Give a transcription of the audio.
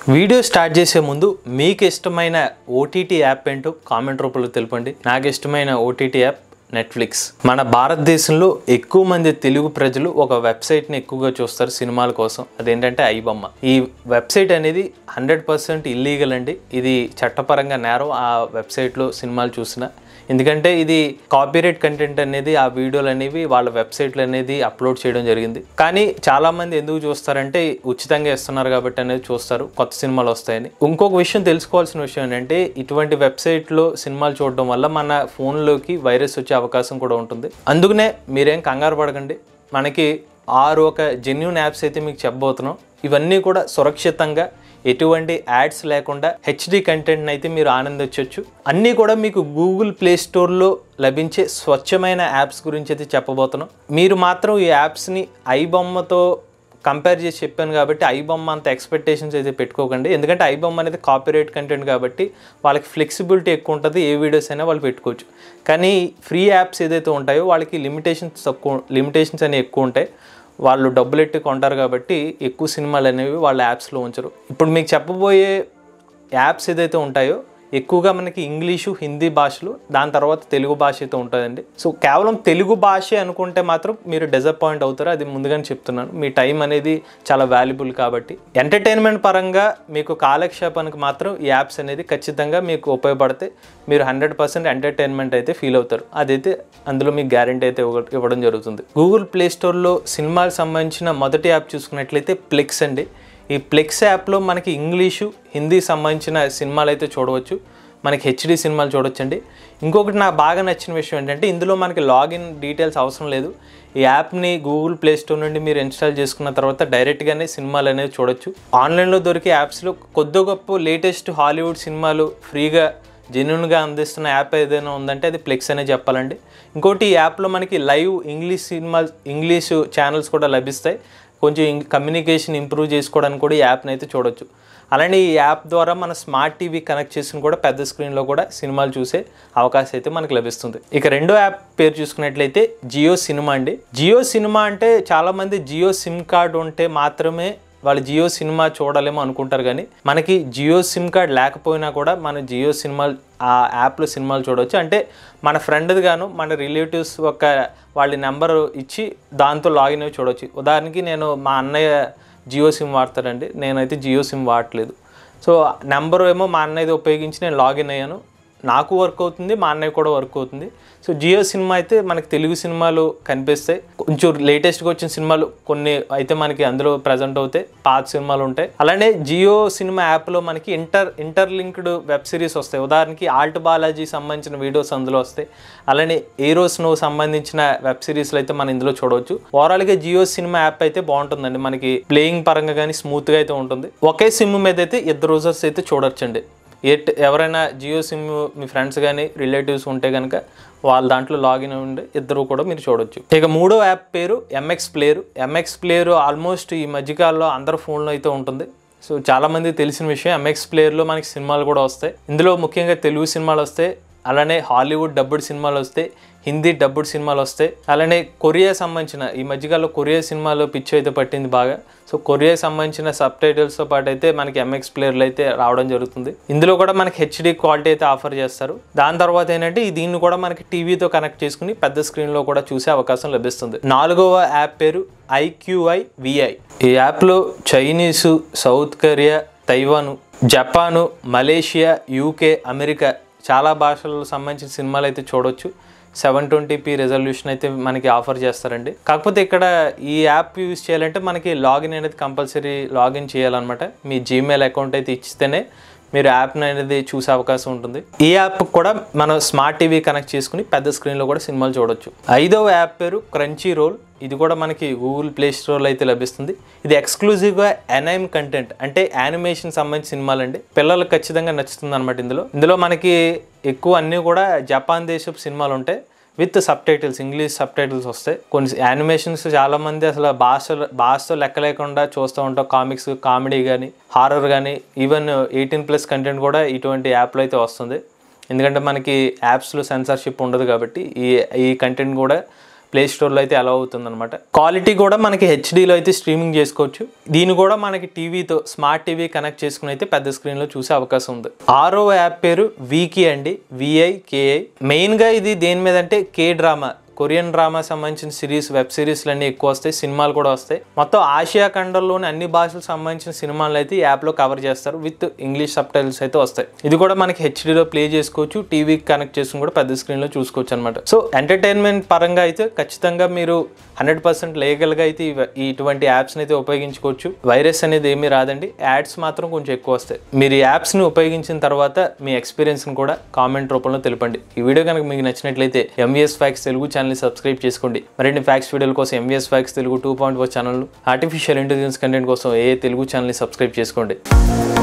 video start చేసే ముందు మీకు ఇష్టమైన ఓటీటీ యాప్ ఏంటో కామెంట్ రూపంలో తెలపండి నాకు ఇష్టమైన ఓటీటీ యాప్ నెట్ఫ్లిక్స్ మన భారతదేశంలో ఎక్కువ మంది తెలుగు ప్రజలు ఒక వెబ్సైట్ని ఎక్కువగా చూస్తారు సినిమాల కోసం అదేంటంటే ఐబొమ్మ ఈ వెబ్సైట్ అనేది హండ్రెడ్ పర్సెంట్ ఇల్లీగల్ అండి ఇది చట్టపరంగా నేరం ఆ వెబ్సైట్లో సినిమాలు చూసిన ఎందుకంటే ఇది కాపీరైట్ కంటెంట్ అనేది ఆ వీడియోలు అనేవి వాళ్ళ వెబ్సైట్లు అనేది అప్లోడ్ చేయడం జరిగింది కానీ చాలా మంది ఎందుకు చూస్తారంటే ఉచితంగా ఇస్తున్నారు కాబట్టి అనేది చూస్తారు కొత్త సినిమాలు వస్తాయని ఇంకొక విషయం తెలుసుకోవాల్సిన విషయం ఏంటంటే ఇటువంటి వెబ్సైట్లో సినిమాలు చూడడం వల్ల మన ఫోన్లోకి వైరస్ వచ్చే అవకాశం కూడా ఉంటుంది అందుకనే మీరేం కంగారు పడకండి మనకి ఆరు ఒక జెన్యున్ యాప్స్ అయితే మీకు చెప్పబోతున్నాం ఇవన్నీ కూడా సురక్షితంగా ఎటువంటి యాడ్స్ లేకుండా హెచ్డి కంటెంట్ని అయితే మీరు ఆనందించవచ్చు అన్నీ కూడా మీకు గూగుల్ ప్లే స్టోర్లో లభించే స్వచ్ఛమైన యాప్స్ గురించి అయితే చెప్పబోతున్నాం మీరు మాత్రం ఈ యాప్స్ని ఐబొమ్మతో కంపేర్ చేసి చెప్పాను కాబట్టి ఐబొమ్మ అంత ఎక్స్పెక్టేషన్స్ అయితే పెట్టుకోకండి ఎందుకంటే ఐబొమ్మ అనేది కాపీరైట్ కంటెంట్ కాబట్టి వాళ్ళకి ఫ్లెక్సిబిలిటీ ఎక్కువ ఉంటుంది ఏ వీడియోస్ అయినా వాళ్ళు పెట్టుకోవచ్చు కానీ ఫ్రీ యాప్స్ ఏదైతే ఉంటాయో వాళ్ళకి లిమిటేషన్స్ తక్కువ లిమిటేషన్స్ అనేవి ఎక్కువ ఉంటాయి వాళ్ళు డబ్బులు ఎట్టి కొంటారు కాబట్టి ఎక్కువ సినిమాలు అనేవి వాళ్ళ యాప్స్లో ఉంచరు ఇప్పుడు మీకు చెప్పబోయే యాప్స్ ఏదైతే ఉంటాయో ఎక్కువగా మనకి ఇంగ్లీషు హిందీ భాషలు దాని తర్వాత తెలుగు భాష అయితే ఉంటుందండి సో కేవలం తెలుగు భాష అనుకుంటే మాత్రం మీరు డిసప్పాయింట్ అవుతారు అది ముందుగానే చెప్తున్నాను మీ టైం అనేది చాలా వాల్యుబుల్ కాబట్టి ఎంటర్టైన్మెంట్ పరంగా మీకు కాలక్షేపానికి మాత్రం ఈ యాప్స్ అనేది ఖచ్చితంగా మీకు ఉపయోగపడితే మీరు హండ్రెడ్ పర్సెంట్ ఎంటర్టైన్మెంట్ అయితే ఫీల్ అవుతారు అదైతే అందులో మీకు గ్యారంటీ అయితే ఇవ్వ- ఇవ్వడం జరుగుతుంది గూగుల్ ప్లే స్టోర్లో సినిమాలకు సంబంధించిన మొదటి యాప్ చూసుకున్నట్లయితే ప్లెక్స్ అండి ఈ ప్లెక్స్ యాప్లో మనకి ఇంగ్లీషు హిందీ సంబంధించిన సినిమాలు అయితే చూడవచ్చు మనకి హెచ్డి సినిమాలు చూడొచ్చండి ఇంకొకటి నాకు బాగా నచ్చిన విషయం ఏంటంటే ఇందులో మనకి లాగిన్ డీటెయిల్స్ అవసరం లేదు ఈ యాప్ని గూగుల్ ప్లే స్టోర్ నుండి మీరు ఇన్స్టాల్ చేసుకున్న తర్వాత డైరెక్ట్గానే సినిమాలు అనేవి చూడొచ్చు ఆన్లైన్లో దొరికే యాప్స్లో కొద్ది గొప్ప లేటెస్ట్ హాలీవుడ్ సినిమాలు ఫ్రీగా జెన్యున్గా అందిస్తున్న యాప్ ఏదైనా ఉందంటే అది ప్లెక్స్ అనే చెప్పాలండి ఇంకోటి ఈ యాప్లో మనకి live English cinema English channels కూడా లభిస్తాయి కొంచెం ఇం- కమ్యూనికేషన్ ఇంప్రూవ్ చేసుకోవడానికి కూడా ఈ యాప్ని అయితే చూడొచ్చు అలానే ఈ యాప్ ద్వారా మన స్మార్ట్ టీవీ కనెక్ట్ చేసుకుని కూడా పెద్ద స్క్రీన్లో కూడా సినిమాలు చూసే అవకాశం అయితే మనకు లభిస్తుంది ఇక రెండో యాప్ పేరు చూసుకున్నట్లయితే జియో సినిమా అండి జియో సినిమా అంటే చాలామంది జియో సిమ్ కార్డ్ ఉంటే మాత్రమే వాళ్ళు జియో సినిమా చూడలేమో అనుకుంటారు కానీ మనకి జియో సిమ్ కార్డ్ లేకపోయినా కూడా మన జియో సినిమాలు ఆ యాప్లో సినిమాలు చూడవచ్చు అంటే మన ఫ్రెండ్ది గాను మన రిలేటివ్స్ ఒక వాళ్ళ నెంబర్ ఇచ్చి దాంతో లాగిన్ అయ్యి చూడవచ్చు ఉదాహరణకి నేను మా అన్నయ్య జియో సిమ్ వాడతాడండి నేనైతే జియో సిమ్ వాడట్లేదు సో నెంబర్ ఏమో మా అన్నయ్యది ఉపయోగించి నేను లాగిన్ అయ్యాను నాకు వర్క్ అవుతుంది మా అన్నయ్య కూడా వర్క్ అవుతుంది సో జియో సినిమా అయితే మనకి తెలుగు సినిమాలు కనిపిస్తాయి కొంచెం లేటెస్ట్గా వచ్చిన సినిమాలు కొన్ని అయితే మనకి అందులో ప్రజెంట్ అవుతాయి పాత సినిమాలు ఉంటాయి అలానే జియో సినిమా యాప్లో మనకి ఇంటర్ ఇంటర్లింక్డ్ వెబ్ సిరీస్ వస్తాయి ఉదాహరణకి ఆల్ట్ బాలాజీ సంబంధించిన వీడియోస్ అందులో వస్తాయి అలానే ఏరోస్ నువ్వు సంబంధించిన వెబ్ సిరీస్లు అయితే మనం ఇందులో చూడవచ్చు ఓవరాల్గా జియో సినిమా యాప్ అయితే బాగుంటుందండి మనకి ప్లేయింగ్ పరంగా కానీ స్మూత్గా అయితే ఉంటుంది ఒకే సిమ్ మీద అయితే ఇద్దరు యూజర్స్ అయితే చూడొచ్చండి ఎట్ ఎవరైనా జియో సిమ్ మీ ఫ్రెండ్స్ కానీ రిలేటివ్స్ ఉంటే కనుక వాళ్ళ దాంట్లో లాగిన్ ఉండి ఇద్దరు కూడా మీరు చూడొచ్చు ఇక మూడో యాప్ పేరు MX player MX player almost ఈ మధ్యకాలంలో అందరి ఫోన్లో అయితే ఉంటుంది సో చాలా మంది తెలిసిన విషయం ఎంఎక్స్ ప్లేయర్లో మనకి సినిమాలు కూడా వస్తాయి ఇందులో ముఖ్యంగా తెలుగు సినిమాలు వస్తాయి అలానే హాలీవుడ్ డబ్బుడ్ సినిమాలు వస్తాయి హిందీ డబ్బుడ్ సినిమాలు వస్తాయి అలానే కొరియా సంబంధించిన ఈ మధ్యకాలంలో కొరియా సినిమాలు పిచ్చి అయితే పట్టింది బాగా సో కొరియా సంబంధించిన సబ్ టైటిల్స్తో పాటు అయితే మనకి ఎంఎక్స్ ప్లేయర్లు అయితే రావడం జరుగుతుంది ఇందులో కూడా మనకి హెచ్డి క్వాలిటీ అయితే ఆఫర్ చేస్తారు దాని తర్వాత ఏంటంటే ఈ దీన్ని కూడా మనకి టీవీతో కనెక్ట్ చేసుకుని పెద్ద స్క్రీన్లో కూడా చూసే అవకాశం లభిస్తుంది నాలుగవ యాప్ పేరు ఐక్యూఐ విఐ ఈ యాప్లో Chinese South Korea Taiwan Japan Malaysia UK America చాలా భాషలకు సంబంధించిన సినిమాలు అయితే చూడొచ్చు సెవెన్ ట్వంటీ పీ రెజల్యూషన్ అయితే మనకి ఆఫర్ చేస్తారండి కాకపోతే ఇక్కడ ఈ యాప్ యూజ్ చేయాలంటే మనకి లాగిన్ అనేది కంపల్సరీ లాగిన్ చేయాలన్నమాట మీ జీమెయిల్ అకౌంట్ అయితే ఇచ్చితేనే మీరు యాప్ అనేది చూసే అవకాశం ఉంటుంది ఈ యాప్ కూడా మనం స్మార్ట్ టీవీ కనెక్ట్ చేసుకుని పెద్ద స్క్రీన్లో కూడా సినిమాలు చూడొచ్చు ఐదవ యాప్ పేరు క్రంచీ రోల్ ఇది కూడా మనకి గూగుల్ ప్లే స్టోర్లో అయితే లభిస్తుంది ఇది ఎక్స్క్లూజివ్గా ఎనైమ్ కంటెంట్ అంటే యానిమేషన్ సంబంధించిన సినిమాలండి పిల్లలకు ఖచ్చితంగా నచ్చుతుంది అనమాట ఇందులో ఇందులో మనకి ఎక్కువ అన్నీ కూడా జపాన్ దేశపు సినిమాలు ఉంటాయి with subtitles English subtitles వస్తాయి కొన్ని యానిమేషన్స్ చాలా మంది అసలు భాష భాషతో లెక్క లేకుండా చూస్తూ ఉంటాం కామిక్స్ కామెడీ కానీ హారర్ కానీ ఈవెన్ ఎయిటీన్ ప్లస్ కంటెంట్ కూడా ఇటువంటి యాప్లో అయితే వస్తుంది ఎందుకంటే మనకి యాప్స్లో సెన్సార్షిప్ ఉండదు కాబట్టి ఈ ఈ కంటెంట్ కూడా ప్లే స్టోర్లో అయితే అలౌ అవుతుంది అనమాట క్వాలిటీ కూడా మనకి హెచ్డీలో అయితే స్ట్రీమింగ్ చేసుకోవచ్చు దీన్ని కూడా మనకి టీవీతో స్మార్ట్ టీవీ కనెక్ట్ చేసుకుని అయితే పెద్ద స్క్రీన్లో చూసే అవకాశం ఉంది ఆరో యాప్ పేరు వీకి అండి విఐ కేఐ మెయిన్గా ఇది దేని మీద అంటే కే డ్రామా కొరియన్ డ్రామా సంబంధించిన సిరీస్ వెబ్ సిరీస్లు అన్నీ ఎక్కువ వస్తాయి సినిమాలు కూడా వస్తాయి మొత్తం ఆసియా ఖండంలోని అన్ని భాషలకు సంబంధించిన సినిమాలు అయితే ఈ యాప్లో కవర్ చేస్తారు విత్ ఇంగ్లీష్ సబ్ టైల్స్ అయితే వస్తాయి ఇది కూడా మనకి హెచ్డీలో ప్లే చేసుకోవచ్చు టీవీకి కనెక్ట్ చేసుకుని కూడా పెద్ద స్క్రీన్లో చూసుకోవచ్చు అనమాట సో ఎంటర్టైన్మెంట్ పరంగా అయితే ఖచ్చితంగా మీరు హండ్రెడ్ పర్సెంట్ లీగల్గా అయితే ఇవ- ఈ ఇటువంటి యాప్స్ని అయితే ఉపయోగించుకోవచ్చు వైరస్ అనేది ఏమీ రాదండి యాడ్స్ మాత్రం కొంచెం ఎక్కువ వస్తాయి మీరు ఈ యాప్స్ని ఉపయోగించిన తర్వాత మీ ఎక్స్పీరియన్స్ని కూడా కామెంట్ రూపంలో తెలపండి ఈ వీడియో కనుక మీకు నచ్చినట్లయితే ఎంవిఎస్ ఫ్యాక్స్ తెలుగు ఛానల్ని సబ్స్క్రైబ్ చేసుకోండి మరిన్ని ఫ్యాక్స్ వీడియోల కోసం MVS facts Telugu two point four channel artificial intelligence content కోసం ఏ తెలుగు ఛానల్ని సబ్స్క్రైబ్ చేసుకోండి